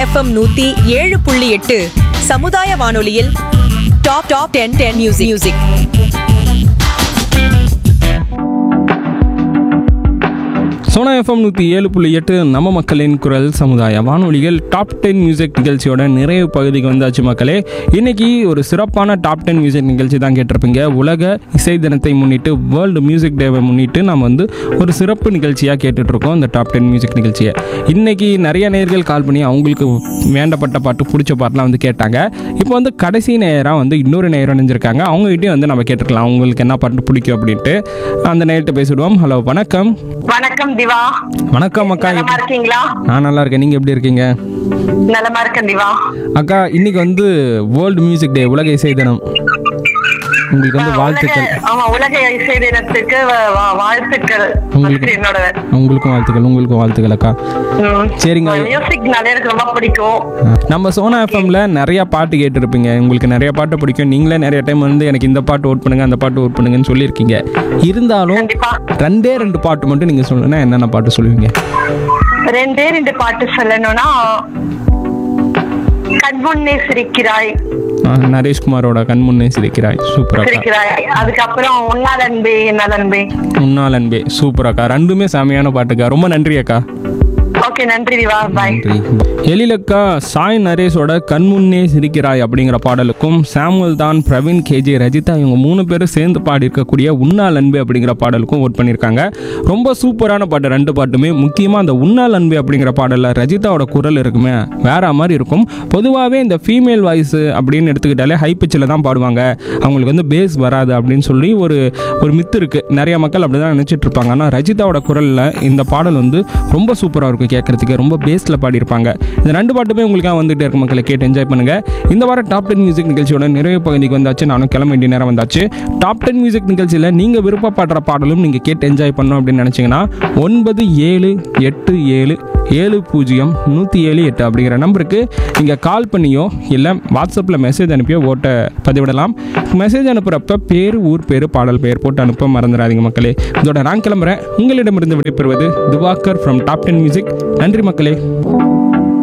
FM நூத்தி ஏழு புள்ளி எட்டு சமுதாய வானொலியில் top top ten ten music music Sona FM நூற்றி ஏழு புள்ளி எட்டு நம்ம மக்களின் குரல் சமுதாய வானொலிகள் டாப் டென் மியூசிக் நிகழ்ச்சியோட நிறைவு பகுதிக்கு வந்தாச்சு மக்களே இன்னைக்கு ஒரு சிறப்பான டாப் டென் மியூசிக் நிகழ்ச்சி தான் கேட்டிருப்பீங்க உலக இசை தினத்தை முன்னிட்டு வேர்ல்டு மியூசிக் டேவை முன்னிட்டு நம்ம வந்து ஒரு சிறப்பு நிகழ்ச்சியாக கேட்டுட்ருக்கோம் இந்த டாப் டென் மியூசிக் நிகழ்ச்சியை இன்னைக்கு நிறைய நேர்கள் கால் பண்ணி அவங்களுக்கு வேண்டப்பட்ட பாட்டு பிடிச்ச பாட்டுலாம் வந்து கேட்டாங்க இப்போ வந்து கடைசி நேராக வந்து இன்னொரு நேரம் நினைஞ்சிருக்காங்க அவங்ககிட்டயும் வந்து நம்ம கேட்டுருக்கலாம் அவங்களுக்கு என்ன பாட்டு பிடிக்கும் அப்படின்ட்டு அந்த நேரத்தை பேசிடுவோம் ஹலோ வணக்கம் வணக்கம் திவா வணக்கம் அக்கா நலமா இருக்கீங்களா நான் நல்லா இருக்கேன் நீங்க எப்படி இருக்கீங்க நலமா இருக்கேன் திவா அக்கா இன்னைக்கு வந்து வேர்ல்டு மியூசிக் டே உலக இசை தினம் உங்களுக்கு வந்து வாழ்த்துக்கள் உலக- ஆமா உலக இசை தினத்துக்கு வ- வா- வாழ்த்துக்கள் உங்களுக்கு- first என்னோட உங்களுக்கும் வாழ்த்துக்கள் உங்களுக்கும் வாழ்த்துக்கள் அக்கா ம். சரிங்க மியூசிக் நிறைய எனக்கு ரொம்ப பிடிக்கும் நம்ம சோனா எஃப்எம்ல நிறைய பாட்டு கேட்டிருப்பீங்க உங்களுக்கு நிறைய பாட்டு பிடிக்கும் நீங்களே நிறைய டைம் வந்து எனக்கு இந்த பாட்டு ஓட் பண்ணுங்க அந்த பாட்டு ஓட் பண்ணுங்கன்னு சொல்லியிருக்கீங்க இருந்தாலும் கண்டிப்பா ரெண்டே ரெண்டு பாட்டு மட்டும் நீங்க சொல்லுங்கன்னா என்னென்ன பாட்டு சொல்லுவீங்க ரெண்டே ரெண்டு பாட்டு சொல்லணும்னா கண்முன்னே சிரிக்கிறாய் ஆ, நரேஷ்குமாரோட கண்முன்னே சிரிக்கிறாய் சூப்பர் அக்கா சிரிக்கிறாய் அதுக்கப்புறம் உன்னால் அன்பே என்னால் அன்பே உன்னால் அன்பே சூப்பர் அக்கா ரெண்டுமே செமையான பாட்டுக்கா ரொம்ப நன்றி அக்கா ஓகே நன்றி திவா பாய் நன்றி எழிலக்கா சாய் நரேஷோட கண்முன்னே சிரிக்கிறாய் அப்படிங்கிற பாடலுக்கும் சாமுவல் தான் பிரவீன் கேஜே ரஜிதா இவங்க மூணு பேரும் சேர்ந்து பாடியிருக்கக்கூடிய உன்னால் அன்பு அப்படிங்கிற பாடலுக்கும் ஓட் பண்ணியிருக்காங்க ரொம்ப சூப்பரான பாட்டு ரெண்டு பாட்டுமே முக்கியமாக அந்த உன்னால் அன்பு அப்படிங்கிற பாடலில் ரஜிதாவோட குரல் இருக்குமே வேற மாதிரி இருக்கும் பொதுவாகவே இந்த ஃபீமேல் வாய்ஸ் அப்படின்னு எடுத்துக்கிட்டாலே ஹை பிச்சில் தான் பாடுவாங்க அவங்களுக்கு வந்து பேஸ் வராது அப்படின்னு சொல்லி ஒரு ஒரு மித்து இருக்குது நிறைய மக்கள் அப்படி தான் நினச்சிட்டு இருப்பாங்க ஆனால் ரஜிதாவோட குரலில் இந்த பாடல் வந்து ரொம்ப சூப்பராக இருக்கும் கேட்குறதுக்கு ரொம்ப பேஸில் பாடியிருப்பாங்க இந்த ரெண்டு பாட்டுமே உங்களுக்காக வந்துகிட்டே இருக்கும் மக்களை கேட்டு என்ஜாய் பண்ணுங்க இந்த வாரம் டாப் டென் மியூசிக் நிகழ்ச்சியோட நிறைவு பகுதிக்கு வந்தாச்சு நானும் கிளம்ப வேண்டிய நேரம் வந்தாச்சு டாப் டென் மியூசிக் நிகழ்ச்சியில் நீங்கள் விருப்பப்படுற பாடலும் நீங்கள் கேட்டு என்ஜாய் பண்ணணும் அப்படின்னு நினச்சிங்கன்னா ஒன்பது ஏழு எட்டு ஏழு ஏழு பூஜ்ஜியம் நூற்றி ஏழு எட்டு அப்படிங்கிற நம்பருக்கு நீங்கள் கால் பண்ணியோ இல்லை வாட்ஸ்அப்பில் மெசேஜ் அனுப்பியோ ஓட்டை பதிவிடலாம் மெசேஜ் அனுப்புகிறப்ப பேர் ஊர் பேர் பாடல் பெயர் போட்டு அனுப்ப மறந்துடாதீங்க மக்களே இதோட நான் கிளம்புறேன் உங்களிடமிருந்து விடைபெறுவது Diwakar from top ten music நன்றி மக்களே